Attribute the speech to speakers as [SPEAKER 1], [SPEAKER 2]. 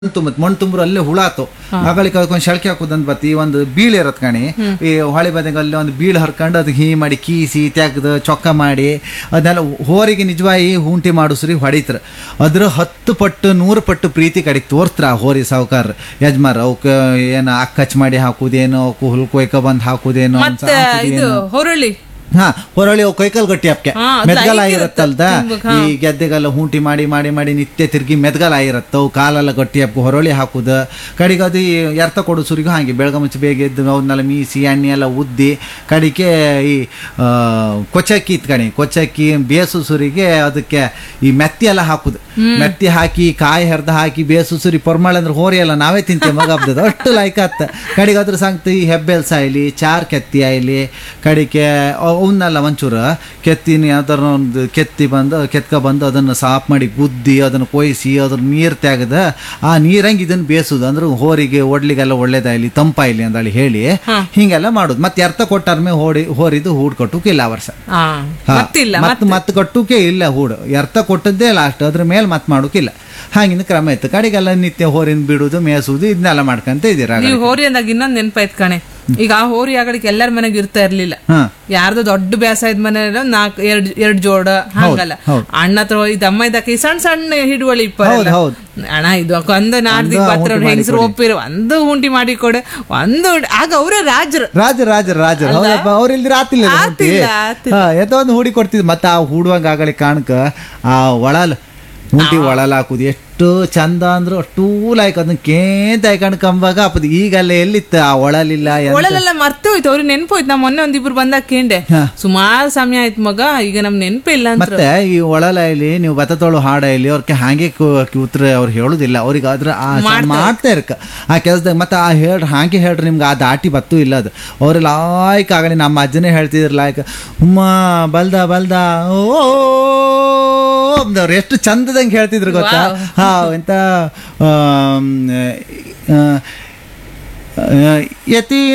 [SPEAKER 1] ತುಂಬತ್ ಮಣ್ಣು ತುಂಬ್ರು ಅಲ್ಲೇ ಹುಳ ಆತು ಆಗಳಿಕ ಅದಕ್ಕೊಂದು ಶಳ್ಕೆ ಹಾಕುದಂತ ಬತ್ತಿ ಒಂದು ಬೀಳ್ ಇರತ್ ಕಣಿ ಈ ಹೊಳೆ ಬದಿಗೆ ಅಲ್ಲಿ ಒಂದು ಬೀಳ್ ಹರ್ಕೊಂಡು ಅದಕ್ಕೆ ಹೀ ಮಾಡಿ ಕೀಸಿ ತೆಗ್ದು ಚೊಕ್ಕ ಮಾಡಿ ಅದನ್ನೆಲ್ಲ ಹೋರಿಗೆ ನಿಜವಾಗಿ ಹೂಂಟಿ ಮಾಡಿಸ್ರಿ ಹೊಡಿತ್ರ ಅದ್ರ ಹತ್ತು ಪಟ್ಟು ನೂರು ಪಟ್ಟು ಪ್ರೀತಿ ಕಡೆಗೆ ತೋರ್ಸ್ತ್ರ ಆ ಹೋರಿ ಸಾವುಕಾರ ಯಜಮಾರ ಅವಕ್ಕೆ ಏನು ಅಕ್ಕಚ್ ಮಾಡಿ ಹಾಕುದೇನೋ ಅವಕ್ಕೆ ಹುಲ್ಕೊಯ್ಕ ಬಂದು ಹಾಕುದೇನೋ ಅಂತ
[SPEAKER 2] ಮತ್ತೆ ಇದು ಹೊರಳಿ
[SPEAKER 1] ಹಾ ಹೊರಳಿ ಅವು ಕೈಕಲ್ ಗಟ್ಟಿ ಹಪ್ಕೆ
[SPEAKER 2] ಹಾ, ಅದು
[SPEAKER 1] ಮೆದ್ಗಲ
[SPEAKER 2] ಲೈಕ್
[SPEAKER 1] ಆಗಿರತ್ತಲ್ದ
[SPEAKER 2] ಇರುತ್ತೆ ತಿಂಬಕ್, ಹಾ.
[SPEAKER 1] ಈ ಗೆದ್ದೆಗೆಲ್ಲ ಹೂಂಟಿ ಮಾಡಿ ಮಾಡಿ ಮಾಡಿ ನಿತ್ಯ ತಿರ್ಗಿ ಮೆದ್ಗಲ ಆಗಿರತ್ತ ಅವು ಕಾಲೆಲ್ಲ ಗಟ್ಟಿ ಹಪ್ಪ ಹೊರಳಿ ಹಾಕುದ ಕಡಿಗೆ ಅದು ಈ ಎರ್ತ ಕೊಡು ಸುರಿಗೂ ಹಾಗೆ ಬೆಳಗ ಮುಂಚೆ ಬೇಗ ಎದ್ದು ಅವನ್ನೆಲ್ಲ ಮೀಸಿ ಎಣ್ಣೆ ಎಲ್ಲ ಉದ್ದಿ ಕಡಿಕೆ ಈ ಆ, ಕೊಚ್ಚಕ್ಕಿ ಇತ್ಕಣಿ ಕೊಚ್ಚಕ್ಕಿ ಬೇಸು ಸುರಿಗೆ ಅದಕ್ಕೆ ಈ ಮೆತ್ತಿ ಎಲ್ಲ ಹಾಕುದು ಮೆತ್ತಿ ಹಾಕಿ ಕಾಯಿ ಹರಿದ ಹಾಕಿ ಬೇಸು ಸುರಿ ಪೊರ್ಮಾಳೆ ಅಂದ್ರೆ ಹೋರಿ ಎಲ್ಲ ನಾವೇ ತಿಂತೇವೆ ಮಗ ಹಬ್ಬದ ಅಷ್ಟು ಲೈಕ್ ಆತ ಕಡಿಗೆ ಅದ್ರ ಸಂಗತಿ ಈ ಹೆಬ್ಬೆಲ್ಸ ಆಯ್ಲಿ ಚಾರ್ ಕೆತ್ತಿ ಆಯ್ಲಿ ಕಡಿಕೆ ಅವನ್ನೆಲ್ಲ ಒಂಚೂರು ಕೆತ್ತಿನ ಯಾವ್ದಾರ ಒಂದು ಕೆತ್ತಿ ಬಂದು ಕೆತ್ಕ ಬಂದು ಅದನ್ನು ಸಾಫ್ ಮಾಡಿ ಗುದ್ದಿ ಅದನ್ನು ಕೊಯ್ಸಿ ಅದ್ರ ನೀರು ತೆಗೆದ ಆ ನೀರಂಗೆ ಇದನ್ನು ಬೇಸುದು ಅಂದ್ರೆ ಹೋರಿಗೆ ಒಡ್ಲಿಗೆಲ್ಲ ಒಳ್ಳೇದಾಯ್ಲಿ ತಂಪಾಯ್ಲಿ ಅಂದೇಳಿ ಹೇಳಿ ಹಿಂಗೆಲ್ಲ ಮಾಡುದು ಮತ್ತೆ ಅರ್ಥ ಕೊಟ್ಟಾರ್ಮೆ ಹೋಡಿ ಹೋರಿದು ಹೂಡ್ ಕೊಟ್ಟುಕಿಲ್ಲ ಆ ವರ್ಷ
[SPEAKER 2] ಹಾ
[SPEAKER 1] ಹಾ,
[SPEAKER 2] ಮತ್ತಿಲ್ಲ
[SPEAKER 1] ಮತ್ ಮತ್ ಕಟ್ಟುಕೆ ಇಲ್ಲ ಹೂಡು ಅರ್ಥ ಕೊಟ್ಟದ್ದೇ ಲಾಸ್ಟ್ ಅದ್ರ ಮೇಲೆ ಮತ್ ಮಾಡೋಕಿಲ್ಲ ಹಾಗಿನ ಕ್ರಮ ಇತ್ತು ಕಡೆಗೆಲ್ಲ ನಿತ್ಯ ಹೋರಿನ ಬಿಡುದು ಮೇಸುದು ಇದನ್ನೆಲ್ಲ ಮಾಡ್ಕೊಂತ ಇದೀರ
[SPEAKER 2] ನೀವು ಹೋರಿ ಅಂದಾಗ ಇನ್ನೊಂದ್ ನೆನಪಾಯ್ತು ಕಣೆ ಈಗ ಆ ಹೋರಿ ಆಗಲಿಕ್ಕೆ ಎಲ್ಲರ ಮನೆಗೆ ಇರ್ತಾ ಇರ್ಲಿಲ್ಲ
[SPEAKER 1] ಹಾ
[SPEAKER 2] ಯಾರ್ದೋ ದೊಡ್ಡ ಬ್ಯಾಸ ಇದ್ ಮನೆ ನಾಲ್ಕು ಎರಡ್ ಎರಡ್ ಜೋಡ ಹಂಗಲ್ಲ
[SPEAKER 1] ಹೌದು.
[SPEAKER 2] ಅಣ್ಣ ಹತ್ರ ಇದ್ ಅಮ್ಮ ಇದ್ದಕ್ಕೆ ಈ ಸಣ್ಣ ಸಣ್ಣ ಹಿಡುವಳಿ
[SPEAKER 1] ಹೌದು, ಹೌದು.
[SPEAKER 2] ಅಣ್ಣ ಇದು ಒಂದು ನಾಡ್ದಿ
[SPEAKER 1] ಒಂದು
[SPEAKER 2] ಪತ್ರ
[SPEAKER 1] ಉಂಟಿ ಮಾಡಿ
[SPEAKER 2] ಹೆಂಗಸರು
[SPEAKER 1] ಕೊಡಿ.
[SPEAKER 2] ಒಪ್ಪಿರು ಒಂದು ಉಂಟಿ ಮಾಡಿ ಕೊಡು ಒಂದು ಉಂಟಿ- ಆಗ ಅವರೇ ರಾಜರು
[SPEAKER 1] ರಾಜ ರಾಜ ರಾಜ ಹೌದಪ್ಪ ಅವ್ರಿಲ್ದಿರ ಆತಿಲ್ಲ ಇದು ಹುಟ್ಟಿ.
[SPEAKER 2] ಆತಿಲ್ಲ, ಆತಿಲ್ಲ.
[SPEAKER 1] ಹಾ ಎತ್ತ ಒಂದು ಹೂಡಿ ಕೊಡ್ತಿದ್ ಮತ್ತೆ ಆ ಹೂಡುವಂಗ ಆಗಲಿ ಕಾಣಕ ಆ ಒಳಲ್ ಹುಂಟಿ ಒಳಲ್ ಹಾಕುದು ಎಷ್ಟು ಚಂದ ಅಂದ್ರು ಅಷ್ಟೂ ಲೈಕ್ ಅದನ್ನ ಕೇಂತ ಕಂಬಾಗ ಅಪ್ಪದ ಈಗಲ್ಲ ಎಲ್ಲಿತ್ತ ಆ ಒಳಲಿಲ್ಲ ಎಂತ-
[SPEAKER 2] ಒಳಲೆಲ್ಲ ಮರ್ತು ಹೋಯ್ತು ಅವ್ರಿಗೆ ನೆನ್ಪು ಹೋಯ್ತು ನಾ ಮೊನ್ನೆ ಒಂದಿಬ್ರು ಬಂದಾಗ ಕೇಂಡೆ
[SPEAKER 1] ಹಾ.
[SPEAKER 2] ಸುಮಾರು ಸಮಯ ಆಯ್ತು ಮಗ ಈಗ ನಮ್ ನೆನ್ಪೇ ಇಲ್ಲ ಅಂತ
[SPEAKER 1] ಮತ್ತೆ ಈ ಒಳಲ ಇಲ್ಲಿ ನೀವು ಬತ್ತತೋಳು ಹಾಡ ಇಲ್ಲಿ ಅವ್ರಿಗೆ ಹಾಗೆ ಕೂತ್ರೆ ಅವ್ರು ಹೇಳುದಿಲ್ಲ ಅವ್ರಿಗೆ ಅದ್ರ ಆ ಸ- ಮಾಡ್ತಾ ಇರ್ಕ ಆ ಕೆಲ್ಸದಾಗ ಮತ್ತೆ ಆ ಹೇಳ್ರಿ ಹಾಗೆ ಹೇಳ್ರಿ ನಿಮ್ಗೆ ಆ ದಾಟಿ ಬತ್ತು ಇಲ್ಲ ಅದು ಅವ್ರು ಲಾಯ್ಕ್ ಆಗಲಿ ನಮ್ಮ ಅಜ್ಜನೇ ಹೇಳ್ತಿದ್ರು ಲಾಯ್ಕ್ ಹುಮ್ಮ ಬಲ್ದ ಬಲ್ದ ಓ ಅವ್ರು ಎಷ್ಟು ಚಂದದಂಗೆ ಹೇಳ್ತಿದ್ರು ಗೊತ್ತಾ ಹಾ ಎಂತ ಆಮ್, ಆ, ಆ, ಯತಿ